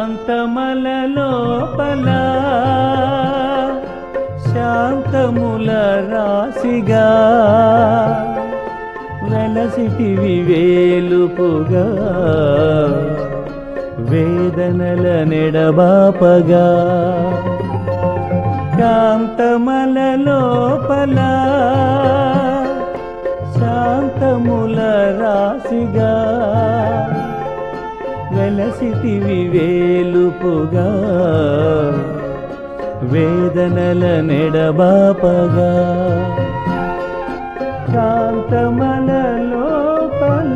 కాంతమల లోపల శాంతముల రాశిగా వెలసిటివి వేలుపుగా వేదనల నెడబాపగా కాంతమల లోపల శాంతముల రాశిగా వెలసిటివి వేలుపుగా వేదనల నెడబాపగా శాంతమల లోపల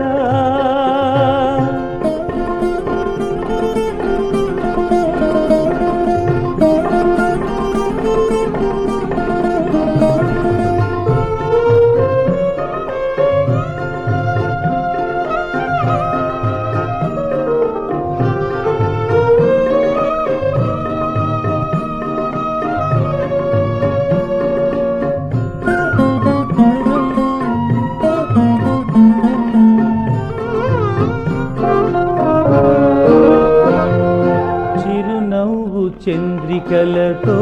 చిరునవ్వు చంద్రికలతో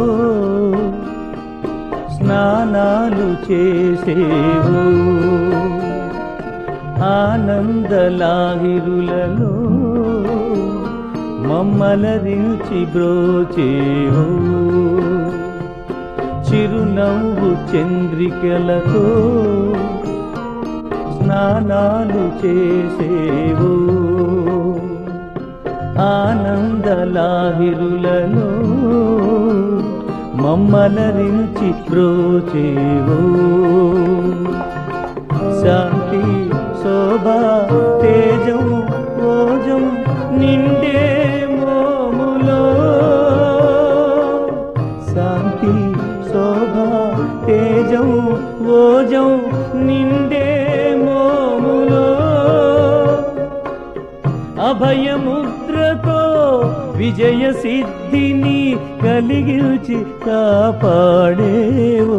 స్నానాలు చేసేవు ఆనందలాహిరులలో మమ్మలరించి బ్రోచేవు చిరునవ్వు చంద్రికలతో స్నానాలు చేసేవు ఆనందలాహిరులలో మమ్మలరించి బ్రోచేవో శాంతి శోభా తేజం ఓజం నిండే మోములో శాంతి శోభా తేజం ఓజం నిండే మోములో అభయముద్రతో విజయ సిద్ధిని కలిగిల్చి కాపాడేవో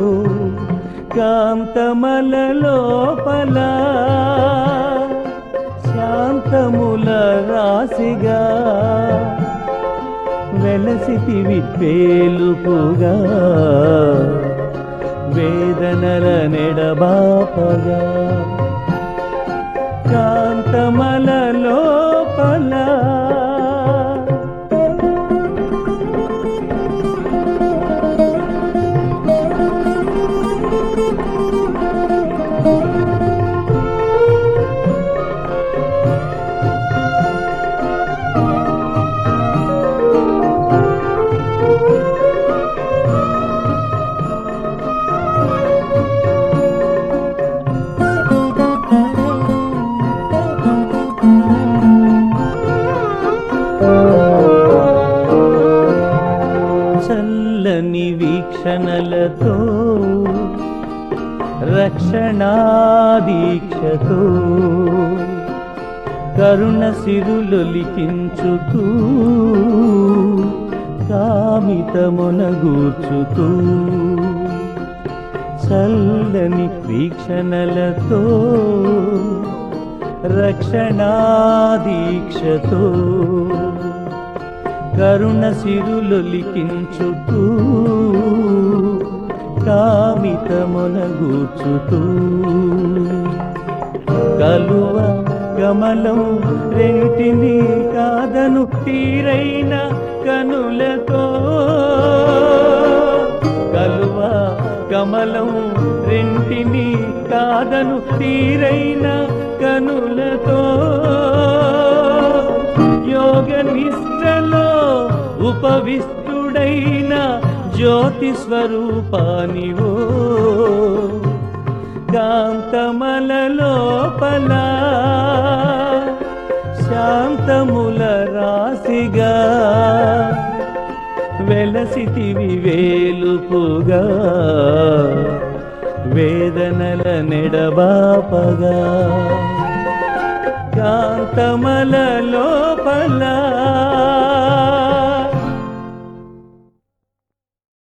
కాంతమల లోపల శాంతముల రాశిగా వెలసితివి పేలుపుగా వేదనల నెడబాపగా కాంతమల లోపల చల్లని వీక్షణలతో రక్షణాదీక్షతో కరుణ సిరులొలికించుతూ కామితమునగూర్చుతూ చల్లని వీక్షణలతో రక్షణాదీక్షతో కరుణ సిరులొలికించుతూ కామితమునగూర్చుతూ కలువ కమలం రెంటిని కాదను తీరైన కనులతో కలువ కమలం రెంటిని కాదను తీరైన కనులతో యోగ నిష్టలో ఉపవిష్టుడైన జ్యోతి స్వరూపానివో కాంతమల లోపల శాంతముల రాశిగా వెలసితివి వేలుపుగా వేదనల నెడబాపగా కాంతమల లోపల